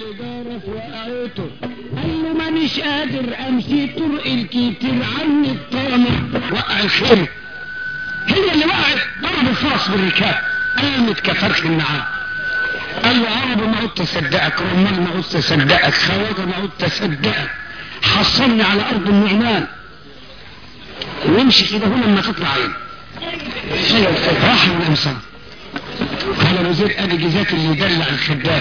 الإدارة وقعته قال له مانيش قادر أمشي طرق الكتير عني الطامع وقع الخيمة هي اللي وقعت ضرب الفرس بالركاب قامت كفرخ النعام قال له عربي ما عدت اصدقك رمال ما عدت اصدقك خواجه ما عدت اصدقك حصلني على ارض النعمان وامشي كده هنا لما تطلع عين راح من الانسان قال ابو زيد ادي جزاك اللي يدلع الخدام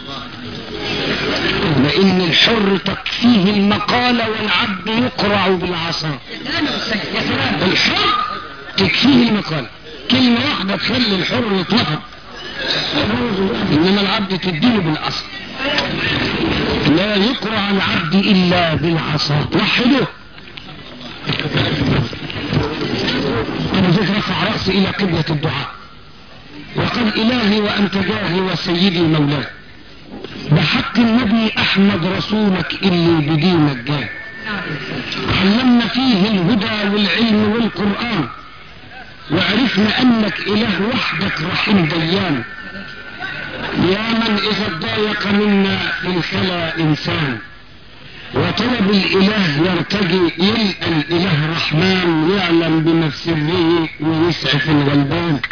لان الحر تكفيه المقالة والعبد يقرع بالعصا الحر تكفيه المقالة كلمة واحدة تخلي الحر يتنفض انما العبد تديله بالعصا لا يقرع العبد الا بالعصا وحده ابو زيد رفع رأسه الى قبلة الدعاء وقال الهي وانت جاهي وسيدي مولاي بحق النبي احمد رسولك اللي بدينك جاه علمنا فيه الهدى والعلم والقرآن وعرفنا انك اله وحدك رحيم ديان يا من اذا ضايق منا في الخلا انسان وطلب الاله يرتجي يلقى الاله رحمن يعلم بمفسره ويسعف الغلبان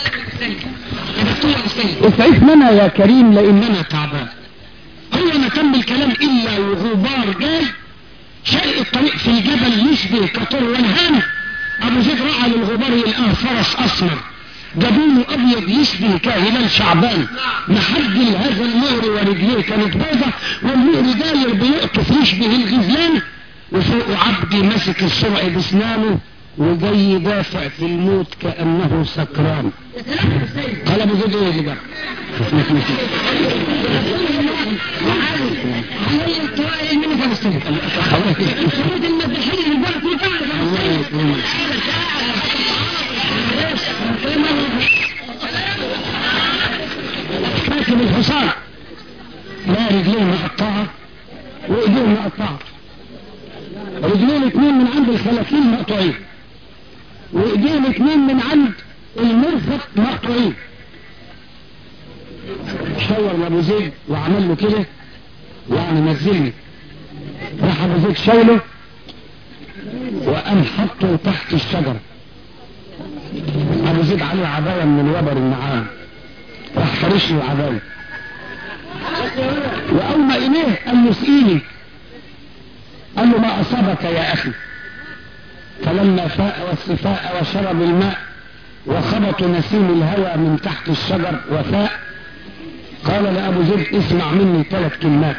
اسعف لنا يا كريم لاننا تعبان هو ما تم الكلام الا وغبار جاي شيء الطريق في الجبل يشبه كطر والهام ابو زيد رأى للغبار يلقاه فرس اسمر جبينه ابيض يشبه كهلال شعبان محجل هذا النهر ورجليه كانت بيضة والنهر داير بيقطف يشبه الغزلان وفوق عبدي ماسك السرع باسنانه وجاي يدافع في الموت كأنه سكران قال ابو زيد ايه اللي جرى راكب الحصان لا رجليه مقطعة وايديه مقطعة رجلين اتنين من عند الخلاكين مقطوعين وايدين اتنين من عند المرفق مقطوعين شاور لابو زيد وعمل له كده يعني نزلني راح ابو زيد شايله وقام حطه تحت الشجرة ابو زيد عليه عباية من الوبر النعام راح فرش له عباية واول ما اليه قال له اسقيني قال له ما اصابك يا اخي فلما فاء والصفاء وشرب الماء وخبط نسيم الهوى من تحت الشجر وفاء قال لأبو زيد اسمع مني ثلاث كلمات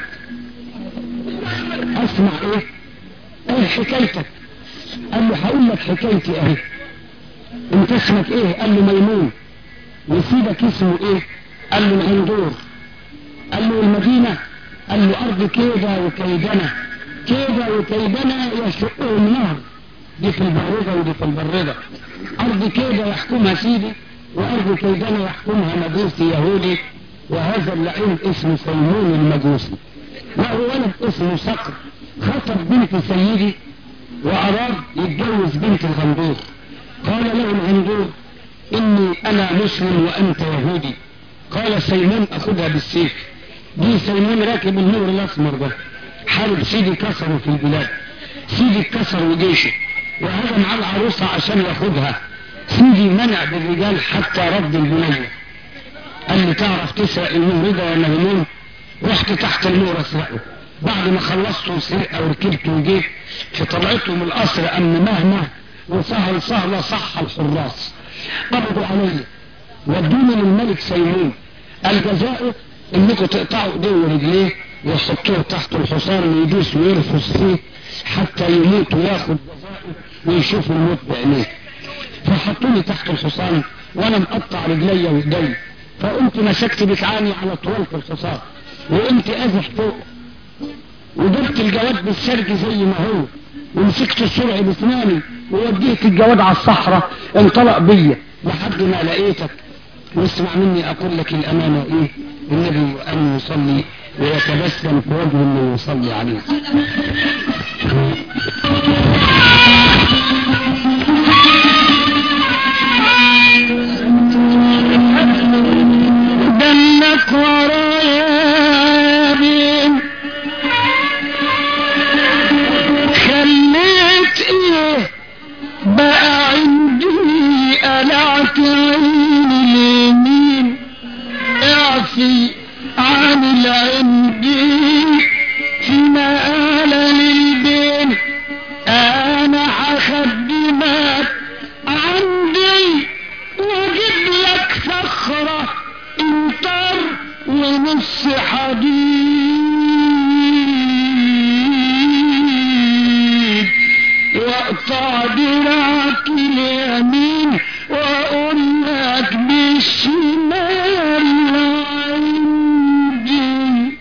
اسمع ايه ايه حكايتك قال له هقول لك حكايتي اهي انت اسمك ايه قال له ميمون وسيدك اسمه ايه قال له الهندور قال له المدينة قال له ارض كيدة وكيدنة كيدة وكيدنة يشقهم نهر دي في البرودة ودي في البرودة ارض كيدة يحكمها سيدي وارض كيدنة يحكمها مجوسي يهودي وهذا اللعين اسمه سيمون المجوسي له ولد اسمه صقر خطب بنت سيدي واراد يتجوز بنت الغندور قال له الغندور اني انا مسلم وانت يهودي قال سيمون اخذها بالسيف دي سيمون راكب النور الاسمر ده حارب سيدي كسره في البلاد سيدي كسر جيشه وهذا مع العروسة عشان ياخدها سيدي منع بالرجال حتى رد البنية قال لي تعرف تسرق النور ده يا مهمون رحت تحت النور اسرقه بعد ما خلصت سرقة وركبت وجيت في طلعته من القصر أم مهما وسهل سهلة صح الحراس قبضوا علي ودوني للملك سيمون الجزاء انكم تقطعوا ايديه ورجليه ويحطوه تحت الحصان ويدوس ويرفس فيه حتى يموت وياخد جزاءه ويشوف الموت بعينيه فحطوني تحت الحصان وانا مقطع رجلي وايدي فقمت مسكت بتعاني على طولة الحصان وقمت ازح فوق وجبت الجواد بالسرج زي ما هو ومسكت السرع باسناني ووديت الجواد على الصحراء انطلق بيا لحد ما لقيتك واسمع مني اقول لك الامانة ايه النبي ان يصلي ويتبسم في وجه من يصلي عليه دمك ورايا عن العندي في مقالة للبين انا هخدمك عندي واجيب لك صخرة امطار ونص حديد واقطع دراعك اليمين واقول لك بالشمال عندي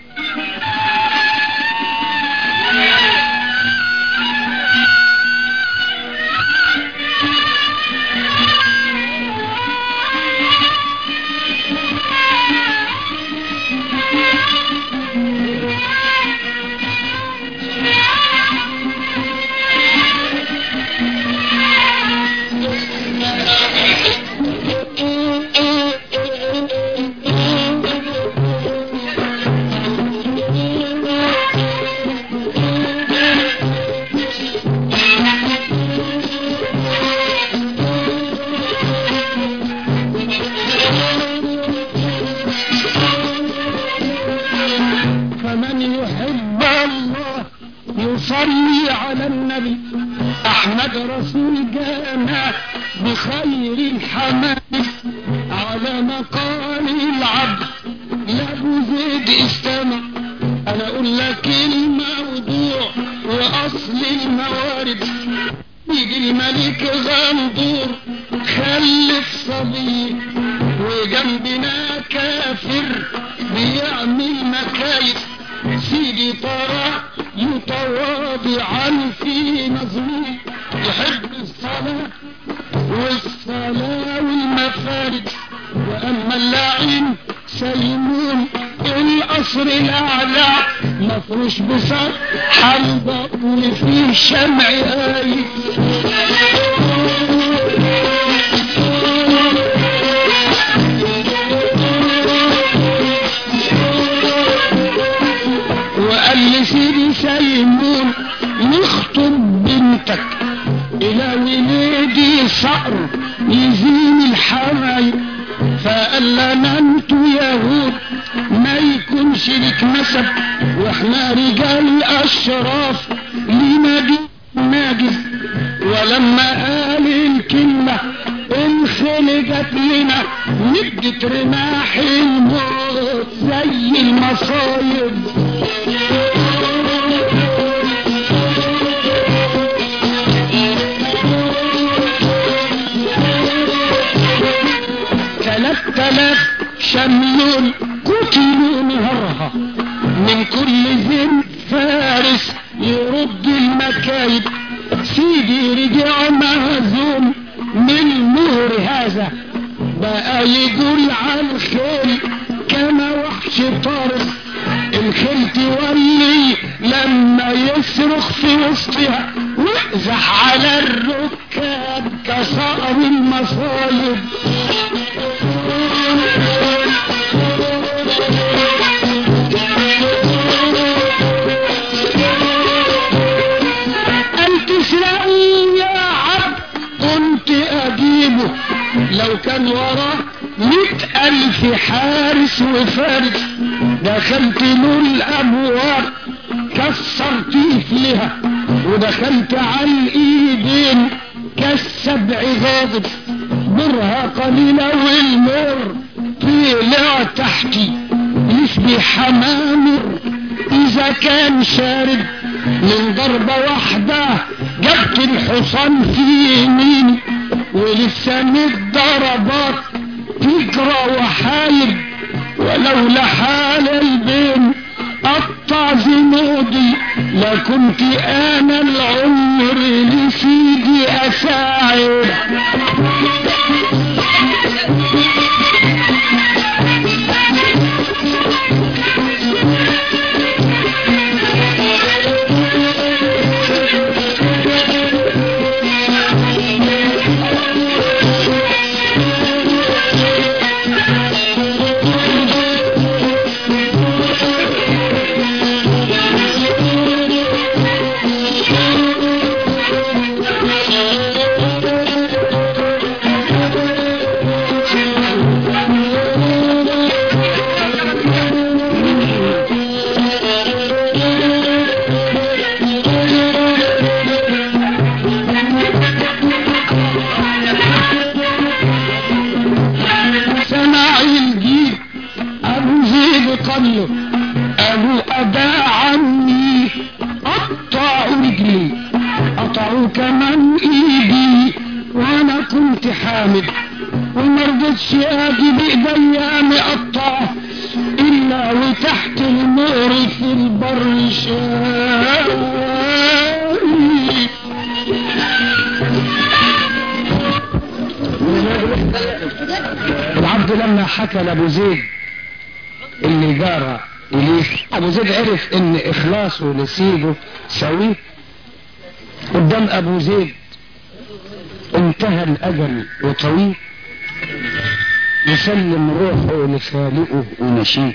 فمن يحب الله يصلي على النبي احمد رسول جانا بخير الحمام على مقال العبد لابو زيد استمع انا اقول لك الموضوع واصل الموارد يجي الملك غندور خلف صبي وجنبنا كافر بيعمل مكايد سيدي ترى متواضعا في نظمه يحب الصلاة والصلاة والمفارد واما اللعين سيمون القصر الاعلى مفروش بسط حلبة وفيه شمع آي وقال لي سيدي سيمون نخطب بنتك الى ولادي صقر يزين الحرايب فقال لنا انتوا يهود ما يكونش لك نسب واحنا رجال اشراف لنا دين ناجز ولما قال الكلمة الخيل جت لنا ندت رماح الموت زي المصايب تلات تلاف شملون قتلوا نهارها من كل زين فارس يرد المكايد سيدي رجع مهزوم من نور هذا بقى يقول على الخيل كما وحش طارق الخيل تولي لما يصرخ في وسطها ويقزح على الركاب كصقر المصايب أن تسرقوا يا عبد كنت أجيبه لو كان وراه مئة ألف حارس وفارس دخلت له الأبواب كسرت قفلها ودخلت على الإيدين كالسبع غاضب برها قليلة والمر طلع تحتي يشبه حمامر إذا كان شارد من ضربة واحدة جبت الحصان في يميني ولسه من ضربات تجرى وحايد ولولا حال البين قطع زنودي لكنت انا العمر لسيدي اساعد قالوا أبا عمي قطعوا رجلي قطعوا كمان ايدي وانا كنت حامد وما رضيتش اجي بايديا مقطعه الا وتحت النور في البر شاي العبد لما حكى لابو زيد اللي جار اليه ابو زيد عرف ان اخلاصه لسيده سويه قدام ابو زيد انتهى الاجل وطويل يسلم روحه لخالقه ونشيه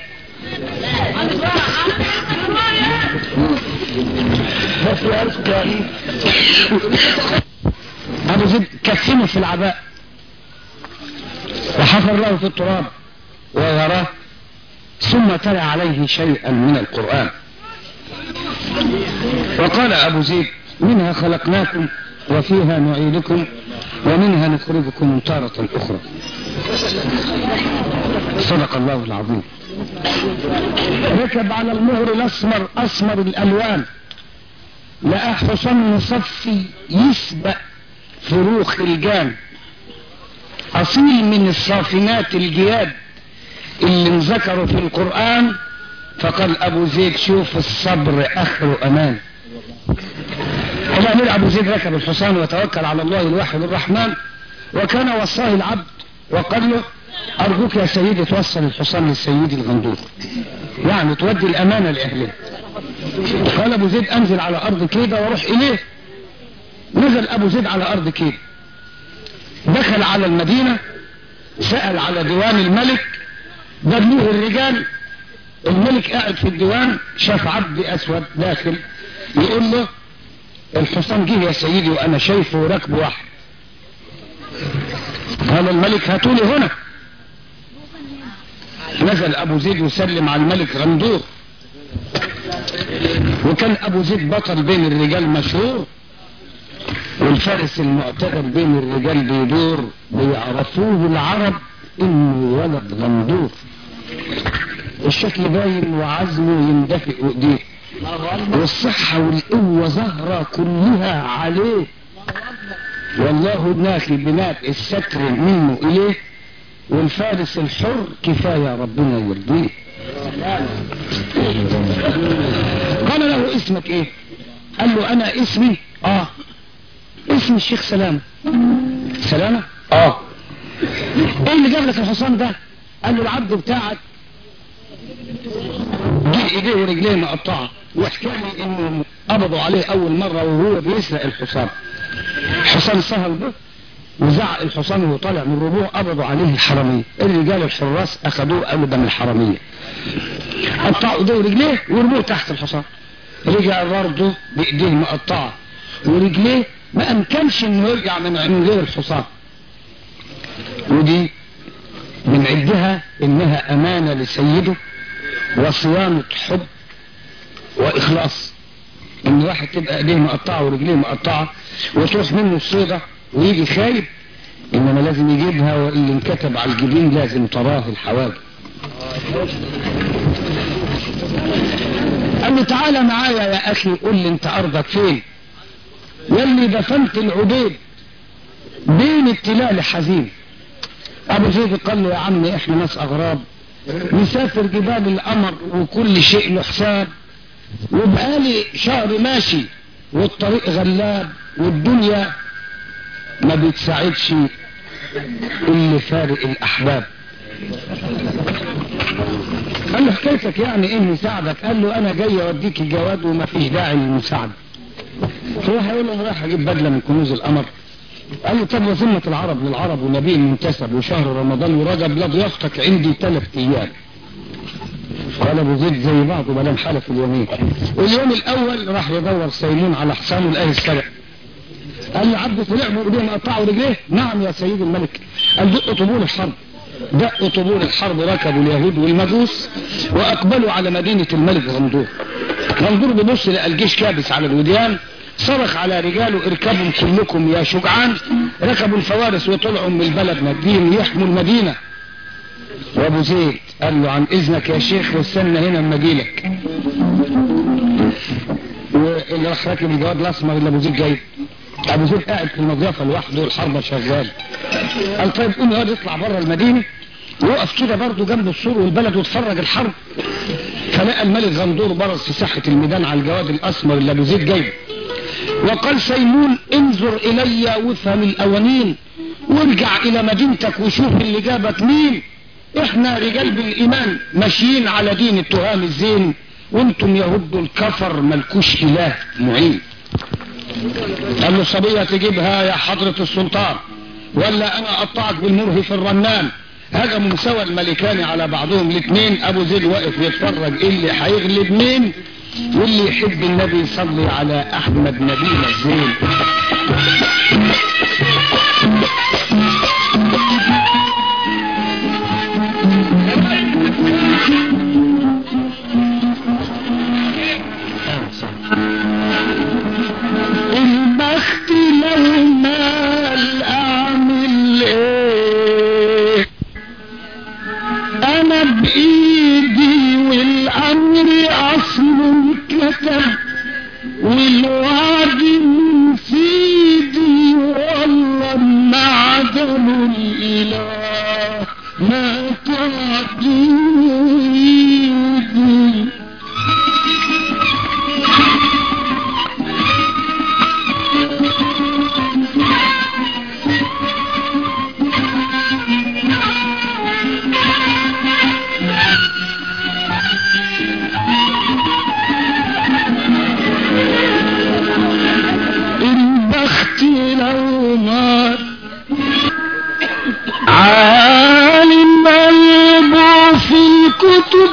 ابو زيد كفنه في العباء وحفر له في التراب ووراه ثم تلا عليه شيئا من القرآن وقال ابو زيد منها خلقناكم وفيها نعيدكم ومنها نخرجكم تارة اخرى صدق الله العظيم ركب على المهر الاسمر اسمر الالوان لقى حصان مصفي يسبق فروخ الجان اصيل من الصافنات الجياد اللي انذكروا في القرآن فقال ابو زيد شوف الصبر اخر امان الامير ابو زيد ركب الحصان وتوكل على الله الواحد الرحمن وكان وصاه العبد وقال له ارجوك يا سيدي توصل الحصان للسيد الغندور يعني تودي الامانه لاهله قال ابو زيد انزل على ارض كيده واروح اليه نزل ابو زيد على ارض كيده دخل على المدينه سال على ديوان الملك دلوه الرجال الملك قاعد في الديوان شاف عبد اسود داخل يقول له الحصان جه يا سيدي وانا شايفه راكب واحد قال الملك هاتولي هنا نزل ابو زيد وسلم على الملك غندور وكان ابو زيد بطل بين الرجال مشهور والفارس المعتبر بين الرجال بيدور بيعرفوه العرب انه ولد غندور الشكل باين وعزمه يندفئ ايديه والصحة والقوة ظاهرة كلها عليه والله ناخي بناء الستر منه اليه والفارس الحر كفاية ربنا يرضيه قال له اسمك ايه قال له انا اسمي اه اسم الشيخ سلامة سلامة اه ايه اللي جاب لك الحصان ده قال له العبد بتاعك جه ايديه ورجليه مقطعه وحكى لي انه قبضوا عليه اول مره وهو بيسرق الحصان حصان سهل به وزعق الحصان وهو طالع من الربوع قبضوا عليه الحراميه الرجال الحراس اخذوه قالوا ده من الحراميه قطعوا ايديه ورجليه ورموه تحت الحصان رجع برضه بايديه مقطعه ورجليه ما امكنش انه يرجع من من غير الحصان ودي بنعدها انها امانه لسيده وصيانه حب واخلاص ان واحد تبقى ايديه مقطعه ورجليه مقطعه وتروح منه الصيده ويجي خايب انما لازم يجيبها واللي انكتب على الجبين لازم تراه الحواجب قال له تعالى معايا يا اخي قول لي انت ارضك فين يلي دفنت العبيد بين التلال حزين ابو زيد قال له يا عمي احنا ناس اغراب نسافر جبال القمر وكل شيء له حساب وبقالي شهر ماشي والطريق غلاب والدنيا ما بتساعدش اللي فارق الاحباب قال له حكايتك يعني ايه مساعدك قال له انا جاي اوديك الجواد وما فيش داعي للمساعده هو هيقول له رايح اجيب بدله من كنوز القمر قال له طب وذمة العرب للعرب ونبي منتسب وشهر رمضان ورجب لا ضيافتك عندي ثلاث ايام قال ابو زيد زي بعض ما لم حلف اليمين واليوم الاول راح يدور سيمون على حصانه لقاه السبع قال له عبد طلع بايديه مقطعه رجليه نعم يا سيد الملك قال دق طبول الحرب دق طبول الحرب ركبوا اليهود والمجوس واقبلوا على مدينة الملك غندور غندور بيبص لقى الجيش كابس على الوديان صرخ على رجاله اركبوا كلكم يا شجعان ركبوا الفوارس وطلعوا من البلد نادين يحموا المدينة وابو زيد قال له عن اذنك يا شيخ واستنى هنا اما اجيلك واللي راح راكب الجواد الاسمر اللي ابو زيد جاي ابو زيد قاعد في المضيافه لوحده والحربه شغال قال طيب قوم يقعد يطلع بره المدينه وقف كده برضه جنب السور والبلد واتفرج الحرب فلقى الملك غندور برز في ساحه الميدان على الجواد الاسمر اللي ابو زيد جايبه وقال سيمون انظر الي وافهم الاوانين وارجع الى مدينتك وشوف اللي جابك مين احنا رجال بالايمان ماشيين على دين التهام الزين وانتم يهود الكفر ملكوش اله معين قال له صبية تجيبها يا حضرة السلطان ولا انا اقطعك بالمرهف الرنان هجموا سوى الملكان على بعضهم الاثنين ابو زيد واقف يتفرج إيه اللي هيغلب مين واللي يحب النبي يصلي على احمد نبينا الزين البخت لو مال اعمل ايه انا بايدي والامر اصل كتب والوعد من سيدي والله ما عدل الاله ما تعديدي البخت لو مات عالم قلبه في الكتب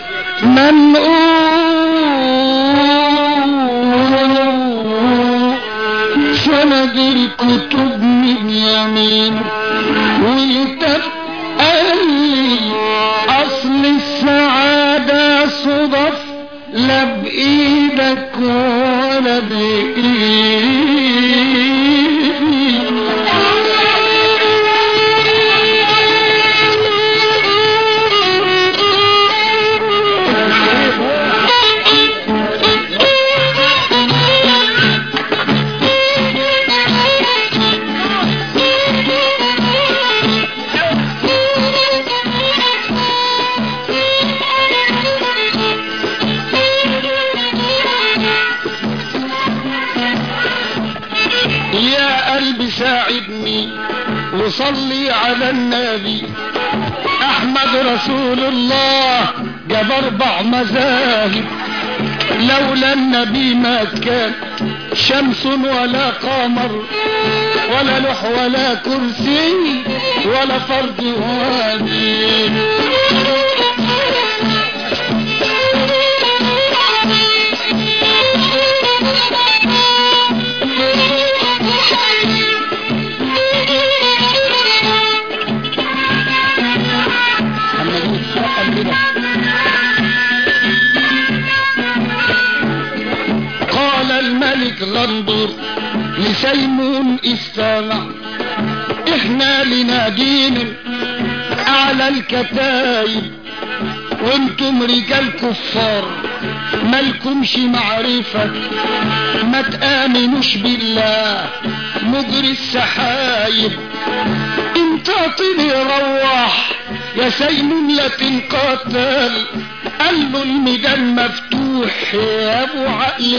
منقول سند الكتب من يمين ويتب قال لي اصل السعادة صدف لا بايدك ولا يا قلبي ساعدني وصلي على النبي احمد رسول الله جاب اربع مذاهب لولا النبي ما كان شمس ولا قمر ولا لوح ولا كرسي ولا فرد وادي اما دي السقم كده قال الملك غندور لسيمون استمع احنا لنا دين اعلى الكتايب وانتم رجال كفار مالكمش معرفة ما تآمنوش بالله مجري السحايب انت طلي روح يا سيمون لا تنقتل قال له الميدان مفتوح يا ابو عقل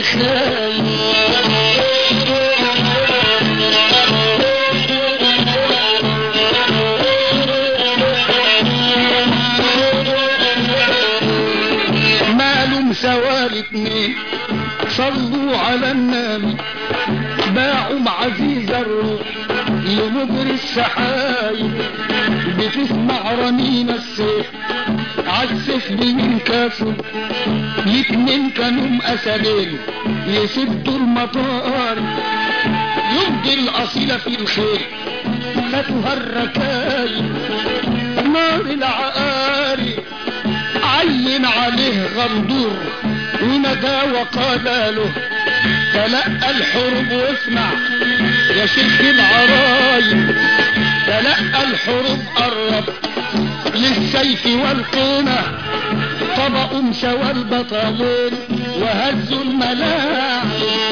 خايف مالهم سوا الاتنين صلوا على النبي باعوا عزيز الروح لمجري السحايب بتسمع رنين السيف عالسيف بمين كاسب الاتنين كانوا اسدين يسدوا المطار يبدي الاصيلة في الخير فاتها الركايب نار العقاري عين عليه غندور ونادى وقال له تلقى الحروب واسمع يا شيخ العرايب تلقى الحروب قرب للسيف والقينة طبقوا سوى البطلين وهزوا الملاعب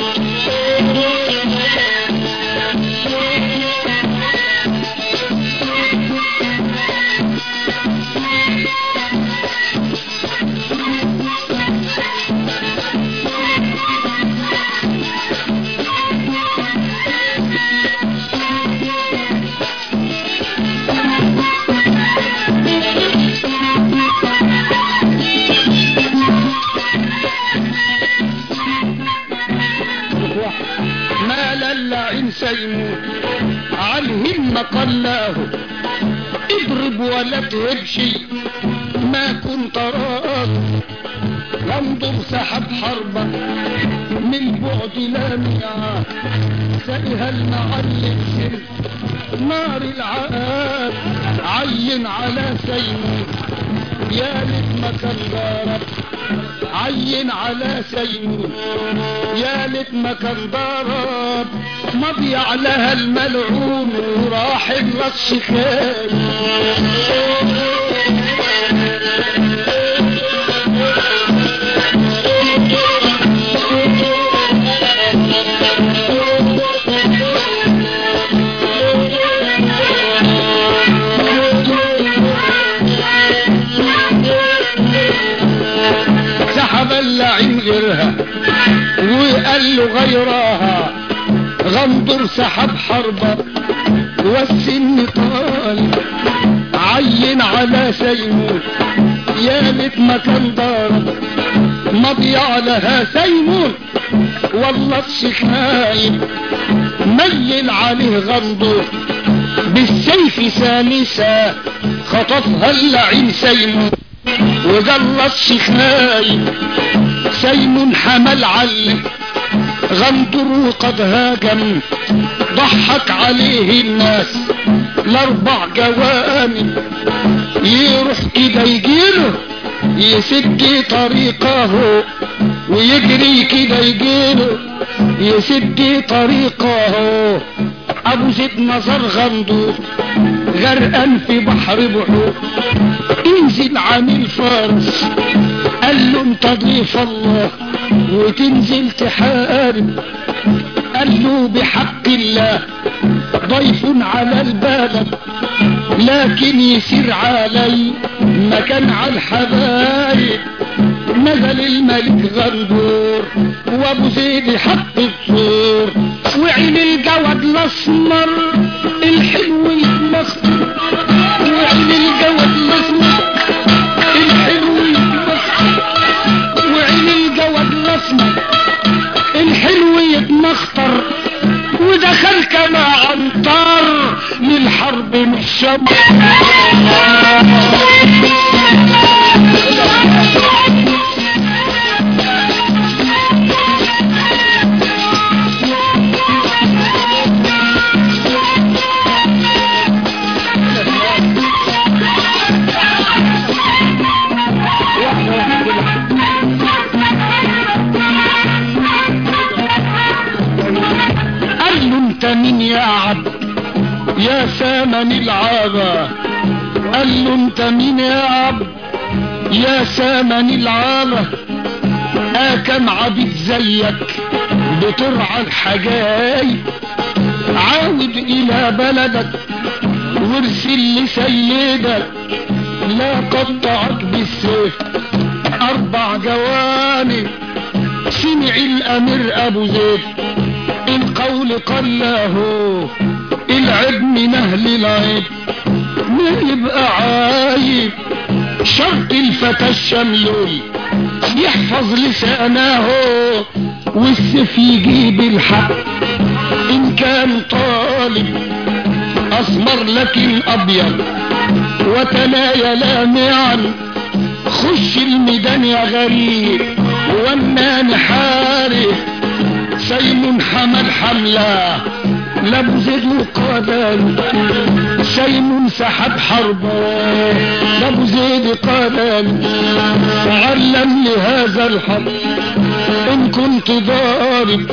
مال اللعين سيموت عالهمة قلاه اضرب ولا تهبشي ما كنت راك وانظر سحب حربة من بعد لامعة سقها المعلم سر نار العقاب عين على سيموت يا ليت ما كان ضارب عين على سيمون يا ليت ما كان ضرب مضيع لها الملعون وراح الرش خايف سحب اللعين غيرها وقال له غيرها غندر سحب حربة والسن طال عين على سيمون يا ليت ما كان ضارب مضيع لها سيمون والله الشيخ نايم ميل عليه غندر بالسيف ثالثة خطفها اللعين سيمون وقال الشيخ نايم سيم حمل علم غندر وقد هاجم ضحك عليه الناس الاربع جوانب يروح كده يجيله يسد طريقه ويجري كده يجيله يسد طريقه ابو زيد نظر غندور غرقان في بحر بحور انزل عن الفرس قال له انت ضيف الله وتنزل تحارب قال له بحق الله ضيف على البلد لكن يسير علي مكان على الحبايب نزل الملك غندور وابو زيد حق الطور وعين الجود الاسمر الحلو المخطر وعين الجود الاسمر الحلو المخطر وعين الجود الاسمر الحلو يتمخطر ودخل كما عنتر للحرب مش شمر قال له انت مين يا عبد يا ثمن العابة قال له انت مين يا عبد يا ثمن العابة اكم عبيد زيك بترعى الحجاي عاود الى بلدك وارسل لسيدك لا قطعك بالسيف اربع جوانب سمع الامير ابو زيد القول قال له العيب من اهل العيب ما يبقى عايب شرط الفتى الشملول يحفظ لسانه والسيف يجيب الحق ان كان طالب اسمر لكن ابيض وتنايا لامعا خش الميدان يا غريب وانا حارب سيم حمل حملة لابو زيد قادم سيم سحب حربه لابو زيد قادم تعلم لهذا الحرب ان كنت ضارب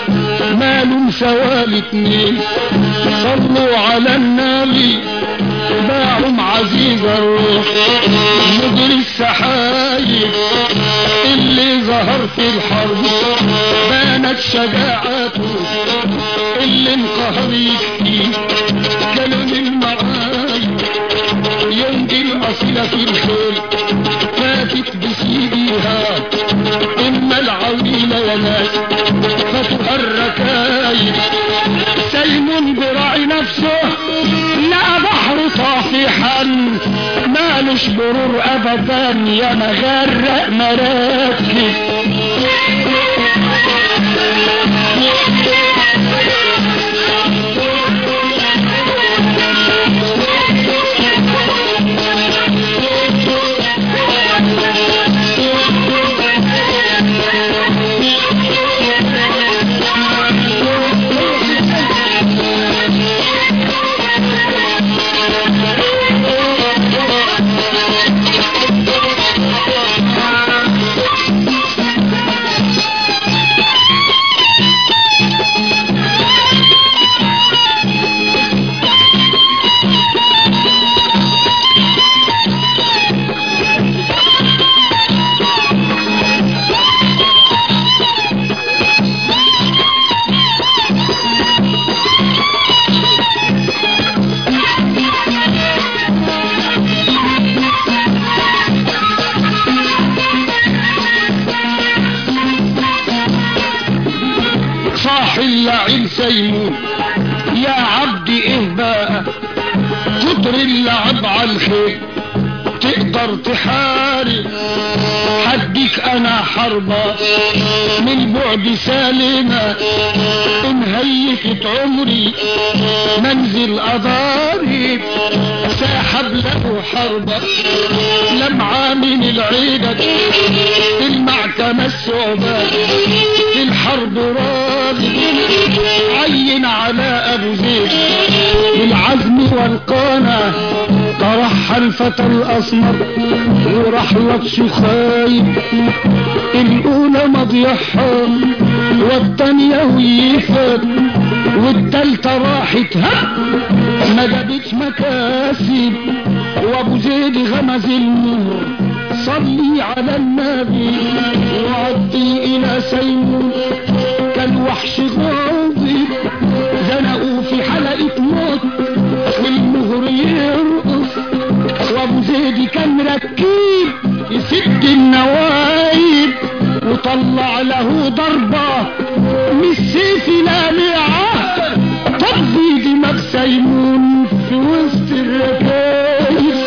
مال سوال اتنين صلوا على النبي باعهم عزيز الروح مجري السحايب اللي ظهر في الحرب بانت شجاعته اللي انقهر يكفي كلام المعايب ينجي الأصيلة في الخيل فاتت بسيديها إما العويل يا ناس فتها الركايب سيم براعي نفسه لا بحر طافحا مالوش برور ابدا يا مغرق مراكب صاح اللعين سيمون يا عبدي ايه بقى كتر اللعب على الخيل تقدر تحارب حدك انا حربة من بعد سالمة انهيكت عمري منزل اضارب ساحب له حربة لمعة من العيدة المعكمة الثعبان في الحرب راغب عين على ابو زيد بالعزم والقانة طرح الفتى الاسمر ورحلة شخايب الاولى مضيحها والتانية ويفت والتالتة راحت هب ما جابتش مكاسب وابو زيد غمز المهر صلي على النبي وعدي الى سيمون كالوحش غاضب زنقوا في حلقة موت والمهر يرقص وابو زيد كان ركيب يسد النوايب وطلع له ضربة من السيف لامعة طب دماغ سيمون في وسط الركايب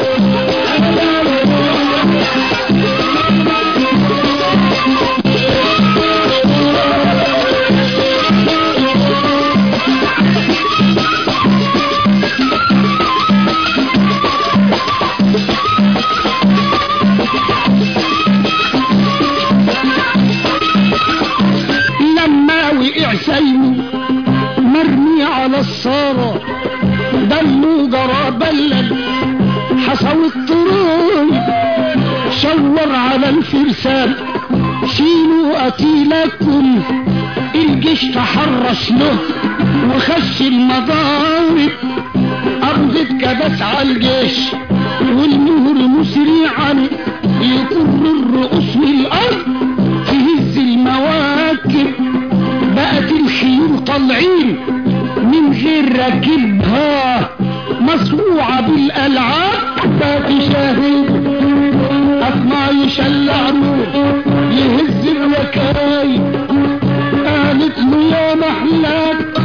لما وقع سيمو مرمي على الصارة دمه جرى بلل حصوي الطرون شور على الفرسان شيلوا قتيلكم الجيش تحرش له وخش المضارب أرض كبس على الجيش والمهر مسرعا يكر الرؤوس والأرض تهز المواكب بقت الخيول طالعين من غير راكبها مصروعة بالألعاب بقت شاهد أسمع يشلع نور يهز الركايب قالت له يا محلاك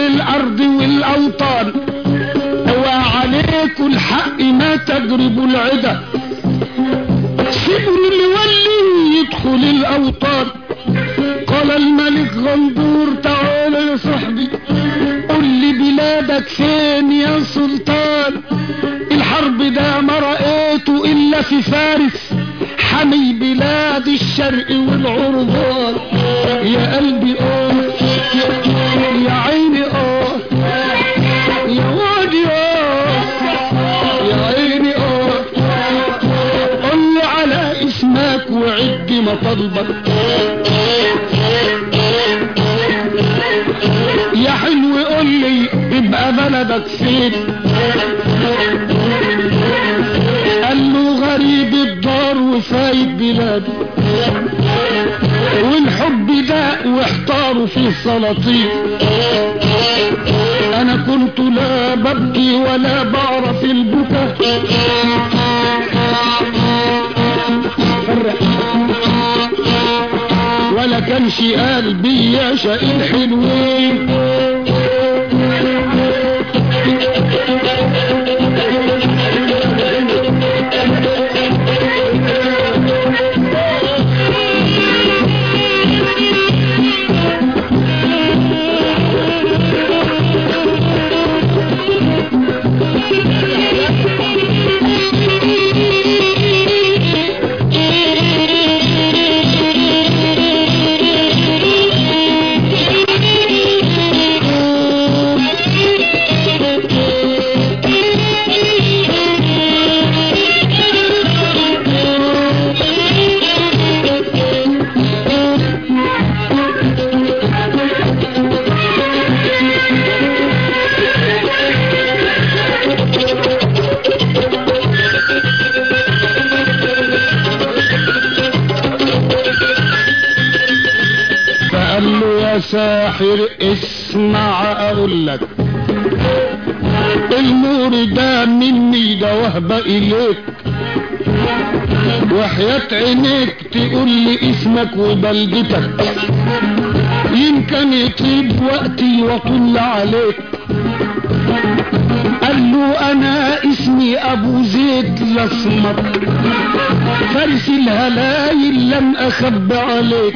الارض والاوطان وعليكم الحق ما تجربوا العدا سيبوا المولي يدخل الاوطان قال الملك غندور تعال يا صاحبي قل لي بلادك فين يا سلطان الحرب ده ما رأيته الا في فارس حمي بلاد الشرق والعربان يا قلبي اه يا عيني اه يا وادي اه يا عيني اه قل لي على اسمك وعد مطلبك يا حلو قول لي يبقى بلدك فين قال له غريب الدار وفايد بلاده والحب ده واحتاروا في السلاطين انا كنت لا ببكي ولا بعرف البكا ولا كانش قلبي يعشق الحلوين فقال له يا ساحر اسمع اقول لك النور ده مني ده وهبة اليك وحياة عينيك تقول لي اسمك وبلدتك يمكن يطيب وقتي واطل عليك قال له انا اسمي ابو زيد الاسمر فارس الهلايل لم اخب عليك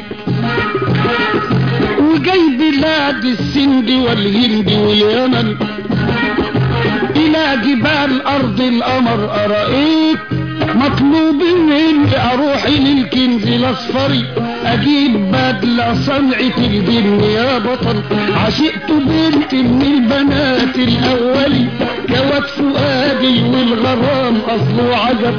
وجاي بلاد السند والهند واليمن الى جبال ارض القمر ارائيك مطلوب مني اروح للكنز الاصفري اجيب بدلة صنعة الجن يا بطل عشقت بنت من البنات الاولي جوات فؤادي والغرام اصله عجب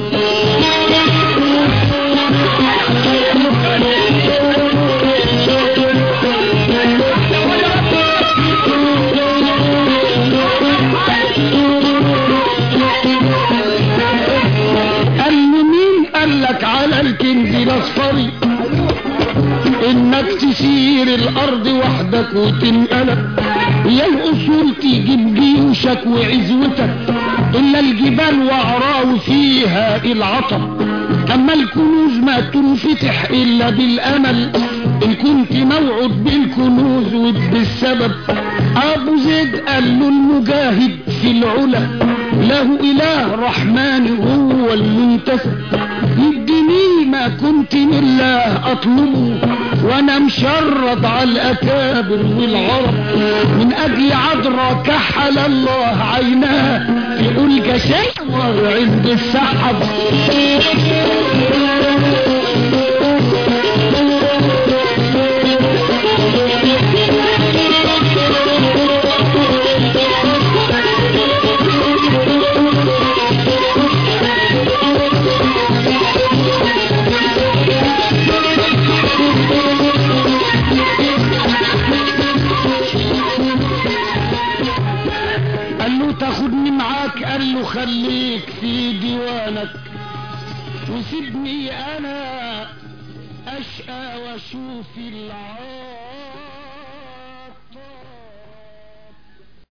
قال له مين قال لك على الكنز الاصفري انك تسير الارض وحدك وتنقلب يا الاصول تجيب جيوشك وعزوتك الا الجبال وعراو فيها العطب اما الكنوز ما تنفتح الا بالامل ان كنت موعود بالكنوز وبالسبب ابو زيد قال له المجاهد في العلا له اله رحمن هو المنتسب يديني ما كنت من الله اطلبه وانا مشرد على الاكابر والعرب من اجل عذرا كحل الله عيناه يقول جشاور عند السحب قال له تاخدني معاك قال له خليك في ديوانك وسيبني انا اشقى واشوف العار